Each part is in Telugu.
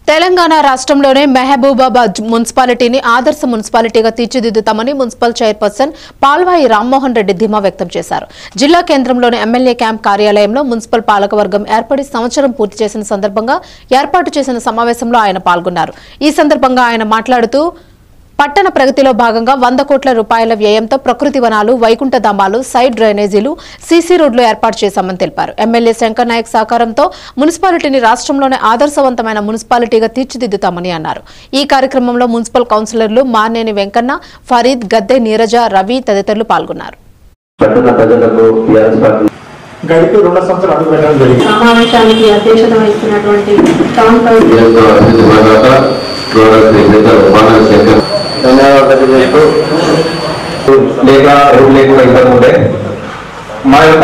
తెలంగాణ రాష్ట్రంలోనే మెహబూబాబాద్ మున్సిపాలిటీని ఆదర్శ మున్సిపాలిటీగా తీర్చిదిద్దుతామని మున్సిపల్ చైర్పర్సన్ పాల్వాయి రామ్మోహన్ రెడ్డి ధీమా వ్యక్తం చేశారు జిల్లా కేంద్రంలోని ఎమ్మెల్యే క్యాంప్ కార్యాలయంలో మున్సిపల్ పాలకవర్గం ఏర్పడి సంవత్సరం పూర్తి చేసిన సందర్భంగా ఏర్పాటు చేసిన సమావేశంలో ఆయన పాల్గొన్నారు ఈ సందర్భంగా ఆయన మాట్లాడుతూ పట్టణ ప్రగతిలో భాగంగా వంద కోట్ల రూపాయల వ్యయంతో ప్రకృతి వనాలు వైకుంఠ ధామాలు సైడ్ డ్రైనేజీలు సీసీ రోడ్లు ఏర్పాటు చేశామని తెలిపారు ఎమ్మెల్యే శంకర్ నాయక్ సహకారంతో మున్సిపాలిటీని రాష్ట్రంలోనే ఆదర్శవంతమైన మున్సిపాలిటీగా తీర్చిదిద్దుతామని అన్నారు ఈ కార్యక్రమంలో మున్సిపల్ కౌన్సిలర్లు మార్నేని వెంకన్న ఫరీద్ గద్దె నీరజ రవి తదితరులు పాల్గొన్నారు పట్టణ ప్రజలకు టీఆర్ఎస్ పార్టీ గడిపి రెండు సంవత్సరాలు అడుగు పెట్టడం జరిగింది సమావేశానికి అధ్యక్షత వహిస్తున్నటువంటి టౌన్ కౌన్సిల్ నియోజక అభివృద్ధి తర్వాత గౌరవ శ్రీ శంకర్ మానవ శంకర్ ధన్యవాదాలు తెలియజేస్తూ లేక రూమ్ లేకుండా ఇబ్బంది ఉండే మా యొక్క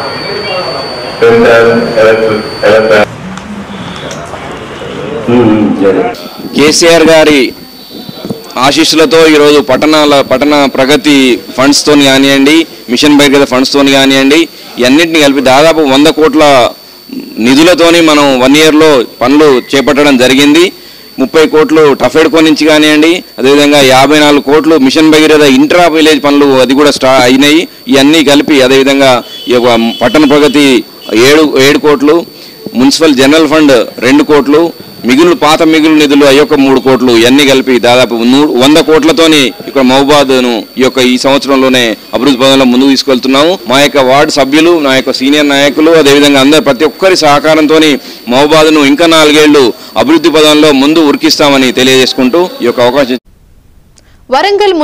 ఉమ్, సరే. కేసీఆర్ గారి ఆశీస్సులతో ఈరోజు పట్టణాల పట్టణ ప్రగతి ఫండ్స్తో కానివ్వండి మిషన్ భగీరథ ఫండ్స్తో కానివ్వండి ఇవన్నింటిని కలిపి దాదాపు వంద కోట్ల నిధులతోని మనం వన్ ఇయర్లో పనులు చేపట్టడం జరిగింది ముప్పై కోట్లు టఫెడ్కో నుంచి కానివ్వండి అదేవిధంగా యాభై నాలుగు కోట్లు మిషన్ భగీరథ ఇంట్రా విలేజ్ పనులు అది కూడా స్టా అయినాయి ఇవన్నీ కలిపి అదేవిధంగా ఈ యొక్క పట్టణ ప్రగతి ఏడు ఏడు కోట్లు మున్సిపల్ జనరల్ ఫండ్ రెండు కోట్లు మిగులు పాత మిగులు నిధులు ఆ యొక్క మూడు కోట్లు ఇవన్నీ కలిపి దాదాపు నూ- వంద కోట్లతోని ఇక్కడ మహబాద్ను ఈ యొక్క ఈ సంవత్సరంలోనే అభివృద్ధి పదంలో ముందుకు తీసుకెళ్తున్నాము మా యొక్క వార్డు సభ్యులు నా యొక్క సీనియర్ నాయకులు అదేవిధంగా అందరు ప్రతి ఒక్కరి సహకారంతో మహబాద్ను ఇంకా నాలుగేళ్లు అభివృద్ధి పదంలో ముందు ఉరికిస్తామని తెలియజేసుకుంటూ ఈ యొక్క అవకాశం వరంగల్